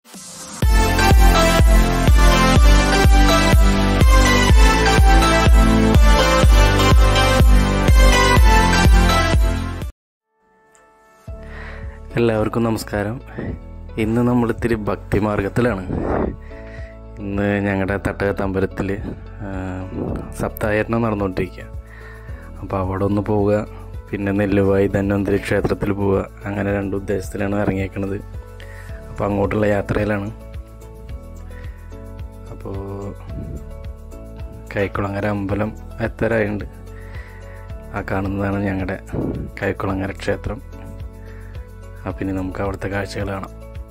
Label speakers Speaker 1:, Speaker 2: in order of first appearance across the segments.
Speaker 1: എല്ലാവർക്കും നമസ്കാരം ഇന്ന് നമ്മൾ ഇത്തിരി ഭക്തി മാർഗത്തിലാണ് ഇന്ന് ഞങ്ങളുടെ തട്ടകത്ത് അമ്പലത്തിൽ സപ്തായരണം നടന്നുകൊണ്ടിരിക്കുക അപ്പോൾ അവിടെ ഒന്ന് പോവുക പിന്നെ നെല്ലുവായി ധന്വന്തരി ക്ഷേത്രത്തിൽ പോവുക അങ്ങനെ രണ്ട് ഉദ്ദേശത്തിലാണ് ഇറങ്ങിയേക്കണത് അപ്പോൾ അങ്ങോട്ടുള്ള യാത്രയിലാണ് അപ്പോൾ കൈക്കുളങ്ങര അമ്പലം എത്തരായുണ്ട് ആ കാണുന്നതാണ് ഞങ്ങളുടെ കൈക്കുളങ്ങര ക്ഷേത്രം അപ്പം ഇനി നമുക്ക് അവിടുത്തെ കാഴ്ചകൾ കാണാം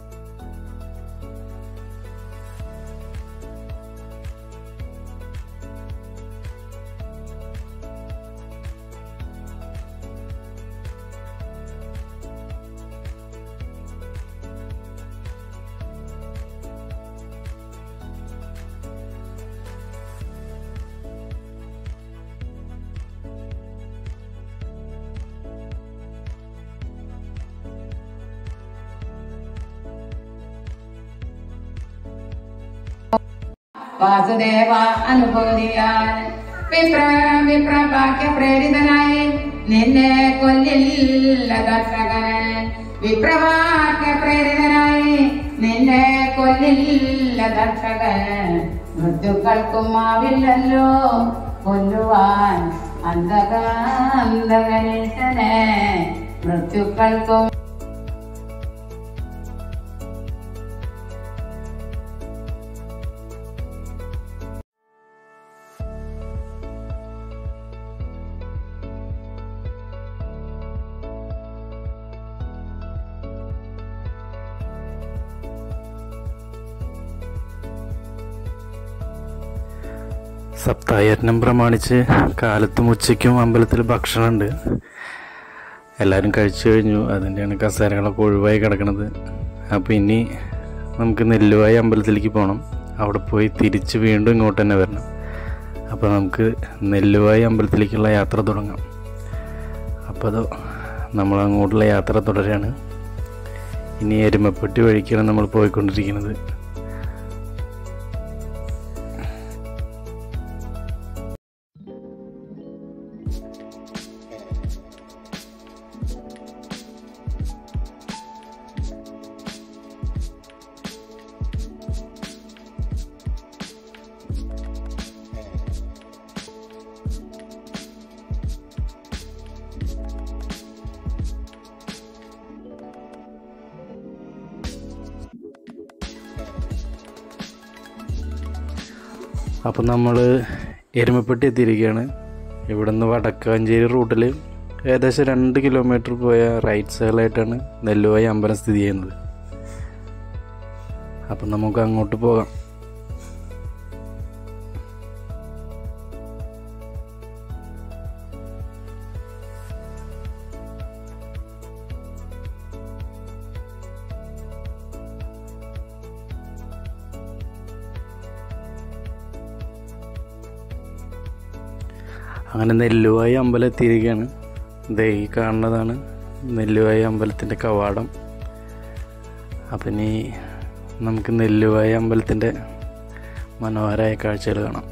Speaker 2: വാസുദേവ അനുഭൂതിയാൽ വിപ്ര വിപ്രഭാഗ്യ പ്രേരിതനായി നിന്നെ കൊല്ലില്ല ദർശകൻ വിപ്രഭാഗ്യ പ്രേരിതനായി നിന്നെ കൊല്ലില്ല ദർശകൻ മൃത്യുക്കൾക്കും ആവില്ലല്ലോ കൊല്ലുവാൻ അന്ധക അന്ധകനീശനെ മൃത്യുക്കൾക്കും
Speaker 1: സപ്തായജ്ഞം പ്രമാണിച്ച് കാലത്തും ഉച്ചയ്ക്കും അമ്പലത്തിൽ ഭക്ഷണമുണ്ട് എല്ലാവരും കഴിച്ചു കഴിഞ്ഞു അതിൻ്റെയാണ് കസേരകളൊക്കെ ഒഴിവായി കിടക്കുന്നത് അപ്പോൾ ഇനി നമുക്ക് നെല്ലുവായി അമ്പലത്തിലേക്ക് പോകണം അവിടെ പോയി തിരിച്ച് വീണ്ടും ഇങ്ങോട്ട് തന്നെ വരണം അപ്പോൾ നമുക്ക് നെല്ലുവായി അമ്പലത്തിലേക്കുള്ള യാത്ര തുടങ്ങാം അപ്പോൾ അത് നമ്മൾ അങ്ങോട്ടുള്ള യാത്ര തുടരുകയാണ് ഇനി എരുമപ്പെട്ടി വഴിക്കാണ് നമ്മൾ പോയിക്കൊണ്ടിരിക്കുന്നത് അപ്പം നമ്മൾ എരുമപ്പെട്ടി എത്തിയിരിക്കുകയാണ് ഇവിടുന്ന് വടക്കാഞ്ചേരി റൂട്ടിൽ ഏകദേശം രണ്ട് കിലോമീറ്റർ പോയ റൈറ്റ് സൈഡിലായിട്ടാണ് നെല്ലുവായി അമ്പലം സ്ഥിതി ചെയ്യുന്നത് അപ്പം നമുക്ക് അങ്ങോട്ട് പോകാം അങ്ങനെ നെല്ലുവായി അമ്പലം എത്തിയിരിക്കുകയാണ് ദേ ഈ കാണുന്നതാണ് നെല്ലുവായി അമ്പലത്തിൻ്റെ കവാടം അപ്പം ഇനി നമുക്ക് നെല്ലുവായി അമ്പലത്തിൻ്റെ മനോഹരമായ കാഴ്ചകൾ കാണാം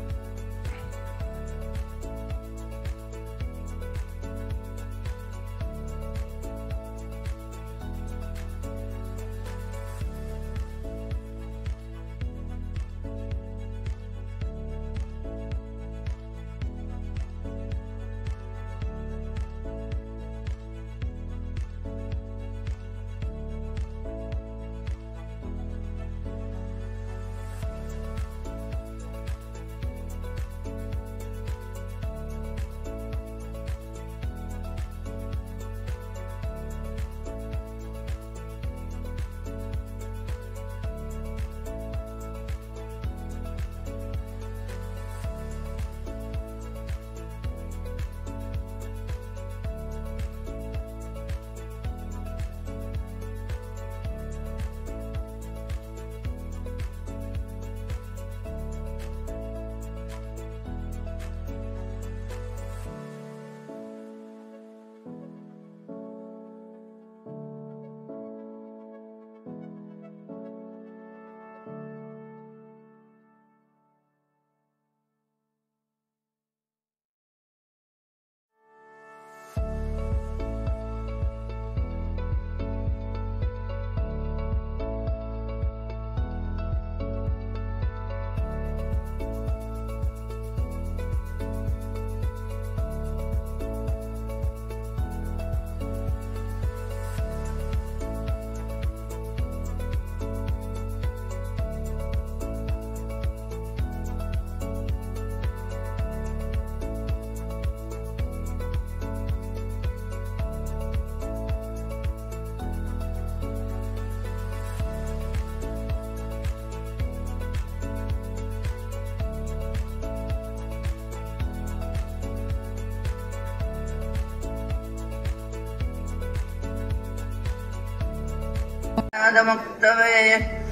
Speaker 3: മുക്തവേ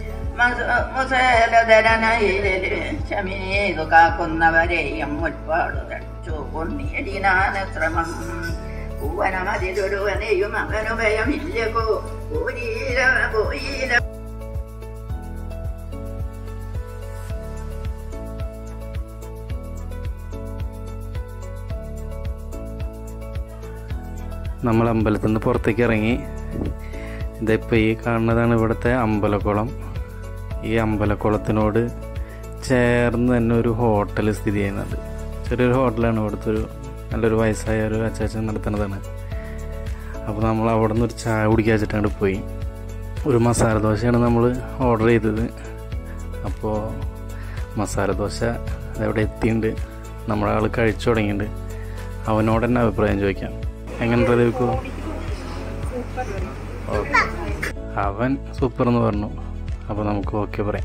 Speaker 3: മുസലധരനയിലെ ശമീതു കാക്കുന്നവരെയും മുൽപ്പാടു രക്ഷു കൊണ്ടിയടിനാന ശ്രമം പൂവനമതിലൊരുവനെയും അവനു ഭയമില്ല പോരീല പോയില
Speaker 1: നമ്മൾ അമ്പലത്തിൽ നിന്ന് പുറത്തേക്ക് ഇറങ്ങി ഇതിപ്പോൾ ഈ കാണുന്നതാണ് ഇവിടുത്തെ അമ്പലക്കുളം ഈ അമ്പലക്കുളത്തിനോട് ചേർന്ന് തന്നെ ഒരു ഹോട്ടൽ സ്ഥിതി ചെയ്യുന്നുണ്ട് ചെറിയൊരു ഹോട്ടലാണ് ഇവിടുത്തെ ഒരു നല്ലൊരു വയസ്സായ ഒരു അച്ചാച്ചൻ നടത്തുന്നതാണ് അപ്പോൾ നമ്മൾ അവിടെ നിന്ന് ഒരു ചായ കുടിക്കാൻ വെച്ചിട്ടാണ് പോയി ഒരു മസാല ദോശയാണ് നമ്മൾ ഓർഡർ ചെയ്തത് അപ്പോൾ മസാല ദോശ അവിടെ എത്തിയിട്ടുണ്ട് നമ്മുടെ ആൾ കഴിച്ചു തുടങ്ങിയിട്ടുണ്ട് അവനോട് തന്നെ അഭിപ്രായം ചോദിക്കാം എങ്ങനെ രവിക്കോ അവൻ സൂപ്പർ എന്ന് പറഞ്ഞു അപ്പോൾ നമുക്ക് ഓക്കെ പറയാം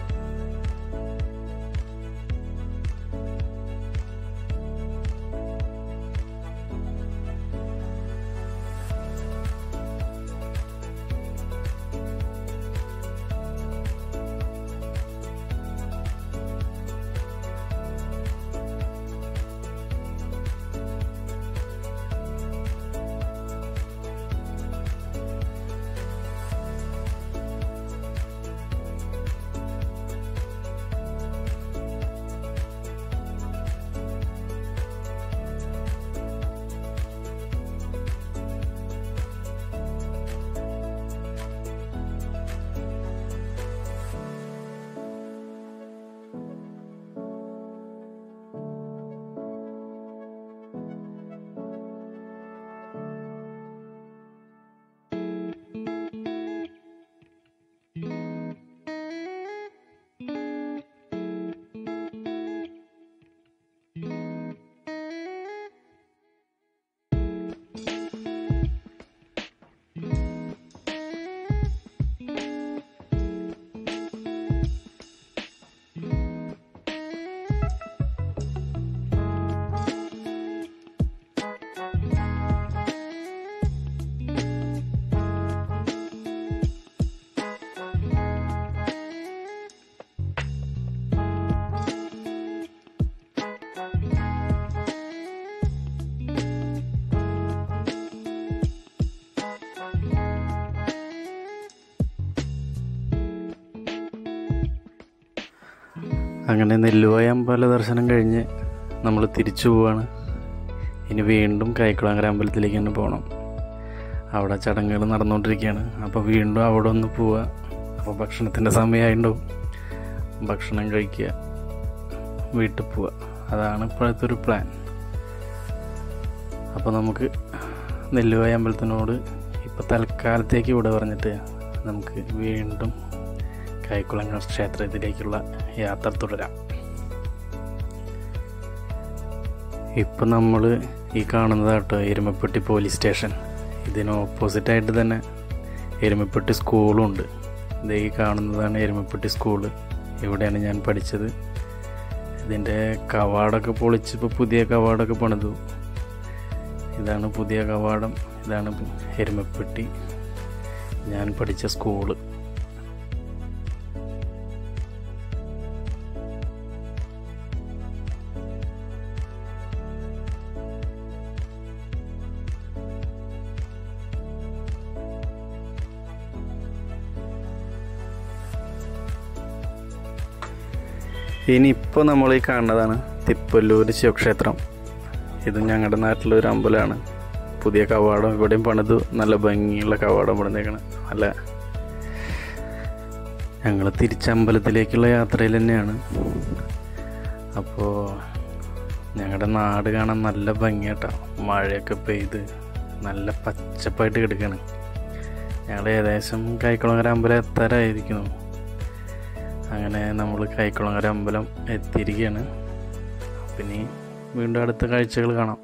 Speaker 1: അങ്ങനെ നെല്ലുവായ അമ്പല ദർശനം കഴിഞ്ഞ് നമ്മൾ തിരിച്ചു പോവാണ് ഇനി വീണ്ടും കൈക്കുളങ്ങര അമ്പലത്തിലേക്ക് തന്നെ പോകണം അവിടെ ചടങ്ങുകൾ നടന്നുകൊണ്ടിരിക്കുകയാണ് അപ്പോൾ വീണ്ടും അവിടെ ഒന്ന് പോവുക അപ്പോൾ ഭക്ഷണത്തിൻ്റെ സമയമായിട്ടുണ്ടാവും ഭക്ഷണം കഴിക്കുക വീട്ടിൽ പോവുക അതാണ് ഇപ്പോഴത്തെ ഒരു പ്ലാൻ അപ്പോൾ നമുക്ക് നെല്ലുവായ അമ്പലത്തിനോട് ഇപ്പോൾ തൽക്കാലത്തേക്ക് ഇവിടെ പറഞ്ഞിട്ട് നമുക്ക് വീണ്ടും കൈക്കുളങ്ങര ക്ഷേത്രത്തിലേക്കുള്ള യാത്ര തുടരാം ഇപ്പം നമ്മൾ ഈ കാണുന്നതാട്ടോ എരുമപ്പെട്ടി പോലീസ് സ്റ്റേഷൻ ഇതിന് ഓപ്പോസിറ്റായിട്ട് തന്നെ എരുമപ്പെട്ടി സ്കൂളും ഉണ്ട് ഇത് ഈ കാണുന്നതാണ് എരുമപ്പെട്ടി സ്കൂള് ഇവിടെയാണ് ഞാൻ പഠിച്ചത് ഇതിൻ്റെ കവാടമൊക്കെ പൊളിച്ച് ഇപ്പോൾ പുതിയ കവാടമൊക്കെ പണിതു ഇതാണ് പുതിയ കവാടം ഇതാണ് എരുമപ്പെട്ടി ഞാൻ പഠിച്ച സ്കൂള് ഇനി ഇപ്പോൾ നമ്മൾ ഈ കാണുന്നതാണ് തിപ്പല്ലൂർ ശിവക്ഷേത്രം ഇത് ഞങ്ങളുടെ നാട്ടിലൊരു അമ്പലമാണ് പുതിയ കവാടം ഇവിടെയും പണിതു നല്ല ഭംഗിയുള്ള കവാടം പണിതേക്കണം നല്ല ഞങ്ങൾ തിരിച്ചമ്പലത്തിലേക്കുള്ള യാത്രയിൽ തന്നെയാണ് അപ്പോൾ ഞങ്ങളുടെ നാട് കാണാൻ നല്ല ഭംഗിയാട്ടോ മഴയൊക്കെ പെയ്ത് നല്ല പച്ചപ്പായിട്ട് കിടക്കുകയാണ് ഞങ്ങൾ ഏകദേശം കൈക്കുളങ്ങര അമ്പലം എത്താറായിരിക്കുന്നു അങ്ങനെ നമ്മൾ കൈക്കുളങ്ങര അമ്പലം എത്തിയിരിക്കുകയാണ് പിന്നെ വീണ്ടും അടുത്ത കാഴ്ചകൾ കാണാം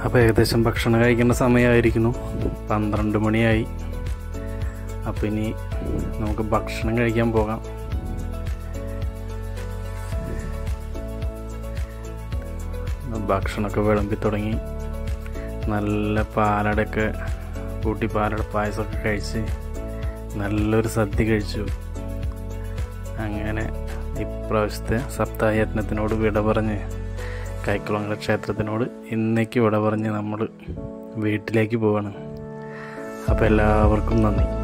Speaker 1: അപ്പോൾ ഏകദേശം ഭക്ഷണം കഴിക്കേണ്ട സമയമായിരിക്കുന്നു പന്ത്രണ്ട് മണിയായി അപ്പോൾ ഇനി നമുക്ക് ഭക്ഷണം കഴിക്കാൻ പോകാം ഭക്ഷണമൊക്കെ വിളമ്പി തുടങ്ങി നല്ല പാലടയൊക്കെ കൂട്ടി പാലട പായസമൊക്കെ കഴിച്ച് നല്ലൊരു സദ്യ കഴിച്ചു അങ്ങനെ ഇപ്രാവശ്യത്തെ സപ്തായജ്ഞത്തിനോട് വിട പറഞ്ഞ് കൈക്കുളങ്ങര ക്ഷേത്രത്തിനോട് ഇന്നേക്ക് വിട പറഞ്ഞ് നമ്മൾ വീട്ടിലേക്ക് പോവാണ് അപ്പോൾ എല്ലാവർക്കും നന്ദി